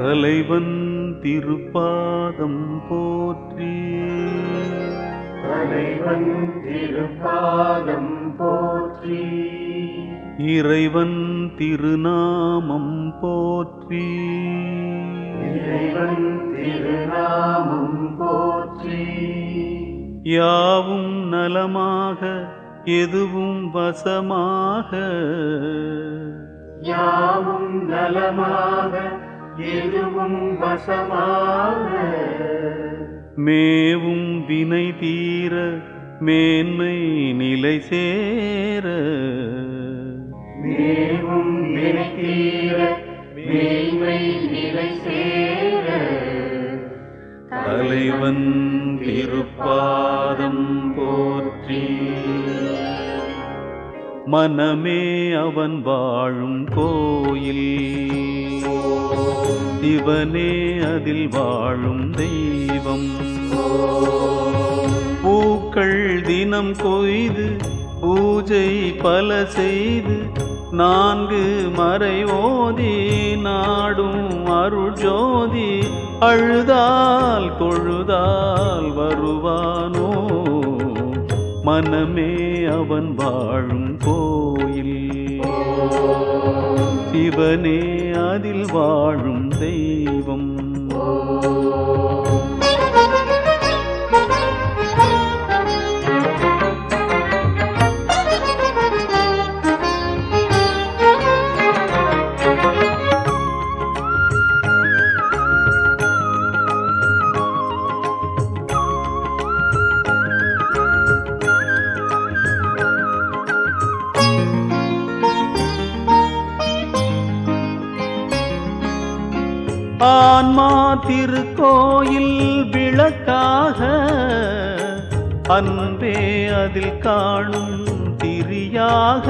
தலைவன் திருப்பாதம் போற்றி தலைவன் திருப்பாதம் போற்றி இறைவன் திருநாமம் போற்றி இறைவன் திருநாமம் போற்றி யாவும் நலமாக எதுவும் வசமாக யாவும் நலமாக எதுவும் வசமாக மேவும் வினை தீர மேன்மை நிலை சேர மேவும் நினைத்தீர மேன்மை நிலை சேர தலைவன் திருப்பாதம் போற்றி மனமே அவன் வாழும் கோயில் சிவனே அதில் வாழும் தெய்வம் பூக்கள் தினம் கொய்து பூஜை பல செய்து நான்கு மறை ஓதி நாடும் அருள் ஜோதி அழுதால் தொழுதால் வருவானோ மனமே அவன் வாழும் கோயில் சிவனே அதில் வாழும் தெய்வம் ஆன்மா திருக்கோயில் விளக்காக அன்பே அதில் காணும் திரியாக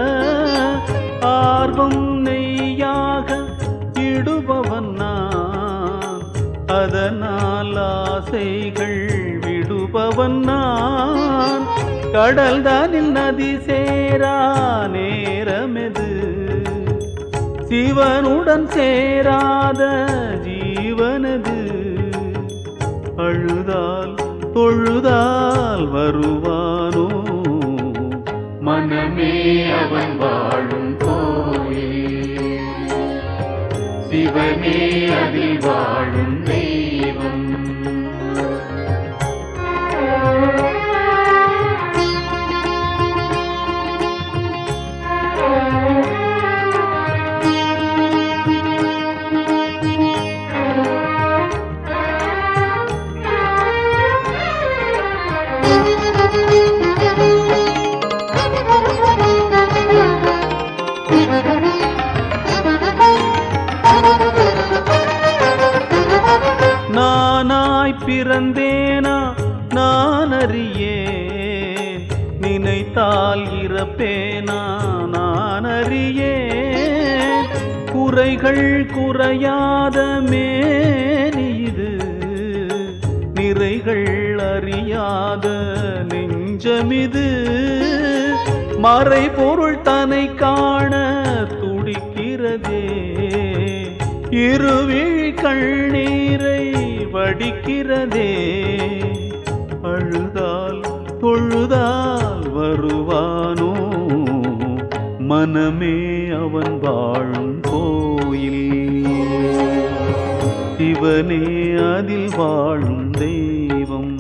ஆர்வம் நெய்யாக இடுபவன் நான் அதனால் ஆசைகள் விடுபவன் நான் கடல் தானில் நதி சேரா நேரமெது சிவனுடன் சேராத ஜீவனது அழுதால் தொழுதால் வருவானோ மனமே அவன் வாழும் கோயில் சிவனே அதில் வாழும் தெய்வம் நானாய் பிறந்தேனா நான் அறியேன் நினைத்தால் இறப்பேனா நான் அறியேன் குறைகள் குறையாத மேனி இது நிறைகள் அறியாத நெஞ்சமிது மறைபொருள் தன்னை காண துடிக்கிறதே இருவிழி கண்ணீரை வடிக்கிறதே அழுதால் தொழுதால் வருவானோ மனமே அவன் வாழும் கோயில் சிவனே அதில் வாழும் தெய்வம்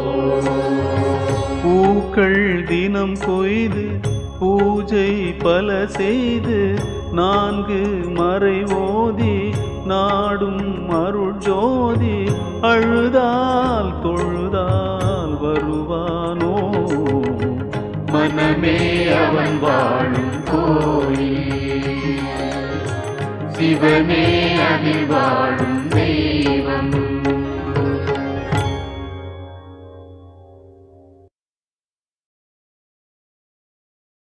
பூக்கள் தினம் கொய்து பூஜை பல செய்து நான்கு மறை ஓதி நாடும் அருள் ஜோதி அழுதால் தொழுதால் வருவானோ மனமே அவன் வாழும் கோயில் சிவனே அதில் வாழும் தெய்வம்